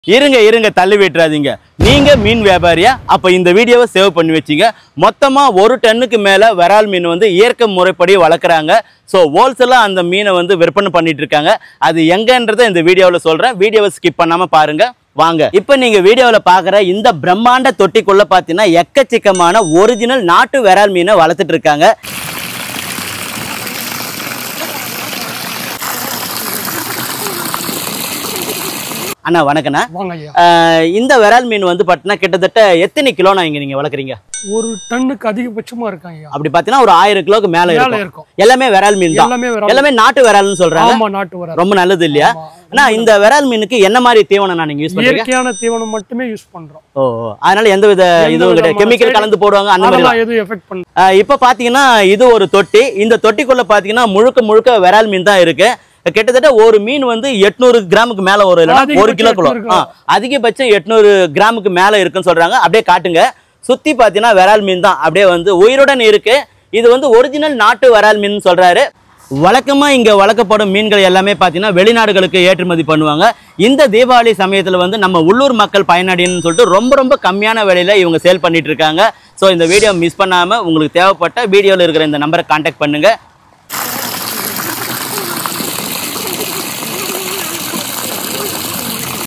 இருங்க இருங்க தள்ளி விட்டுறாதீங்க நீங்க மீன் வியாபாரியா அப்ப இந்த வீடியோவை சேவ் பண்ணி வச்சீங்க மொத்தமா ஒரு டன்னுக்கு மேல விரால் மீன் வந்து இயற்கை முறைப்படி வளர்க்குறாங்க ஸோ ஹோல்சேலா அந்த மீனை வந்து விற்பனை பண்ணிட்டு இருக்காங்க அது எங்கன்றதை இந்த வீடியோவில் சொல்றேன் வீடியோவை ஸ்கிப் பண்ணாம பாருங்க வாங்க இப்போ நீங்க வீடியோவில் பார்க்குற இந்த பிரம்மாண்ட தொட்டிக்குள்ள பார்த்தீங்கன்னா எக்கச்சக்கமான ஒரிஜினல் நாட்டு விரால் மீனை வளர்த்துட்டு இருக்காங்க அண்ணா வணக்கண்ணா வாங்க ஐயா ஆஹ் இந்த விரால் மீன் வந்து பார்த்தீங்கன்னா கிட்டத்தட்ட எத்தனை கிலோண்ணா இங்க நீங்க வளர்க்குறீங்க ஒரு டன்னுக்கு அதிகபட்சமா இருக்காங்க ஐயா அப்படி பார்த்தீங்கன்னா ஒரு ஆயிரம் கிலோக்கு மேல மேல இருக்கும் இருக்கும் எல்லாமே விரால் மீன் தான் எல்லாமே விரால். எல்லாமே நாட்டு விரால்னு சொல்றாங்க ஆமா நாட்டு வர ரொம்ப நல்லது இல்லையா ஆனா இந்த விரால் மீனுக்கு என்ன மாதிரி தீவனம் நீங்க யூஸ் பண்றீங்க இயற்கையான தீவனம் மட்டுமே யூஸ் பண்றோம் ஓ ஓ. அதனால எந்த வித எந்த இதுவும் கிடையாது விதமான கெமிக்கல் side- கலந்து போடுவாங்க அந்த மாதிரி அதெல்லாம் எதுவும் எஃபெக்ட் பண்ண ஆஹ் இப்ப பாத்தீங்கன்னா இது ஒரு தொட்டி இந்த தொட்டிக்குள்ள பாத்தீங்கன்னா முழுக்க முழுக்க விரால் மீன் தான் இருக்கு கிட்டத்தட்ட ஒரு மீன் வந்து எட்நூறு கிராமுக்கு மேல ஒரு இல்லைன்னா ஒரு அதிகபட்சம் கிலோ கிலோ 800 கிலோ. அதிகபட்சம் எட்நூறு கிராமுக்கு மேல இருக்குன்னு சொல்றாங்க அப்படியே காட்டுங்க சுத்தி பாத்தீங்கன்னா விரால் மீன் தான் அப்படியே வந்து உயிருடன் இருக்கு இது வந்து ஒரிஜினல் நாட்டு விரால் மீன் சொல்றாரு வழக்கமா இங்க வளர்க்கப்படும் மீன்கள் எல்லாமே பாத்தீங்கன்னா வெளிநாடுகளுக்கு ஏற்றுமதி பண்ணுவாங்க இந்த தீபாவளி சமயத்துல வந்து நம்ம உள்ளூர் மக்கள் பயனடையணும்னு சொல்லிட்டு ரொம்ப ரொம்ப கம்மியான விலையில இவங்க சேல் பண்ணிட்டு இருக்காங்க ஸோ இந்த வீடியோ மிஸ் பண்ணாம உங்களுக்கு தேவைப்பட்ட வீடியோல இருக்கிற இந்த நம்பரை கான்டாக்ட் பண்ணுங்க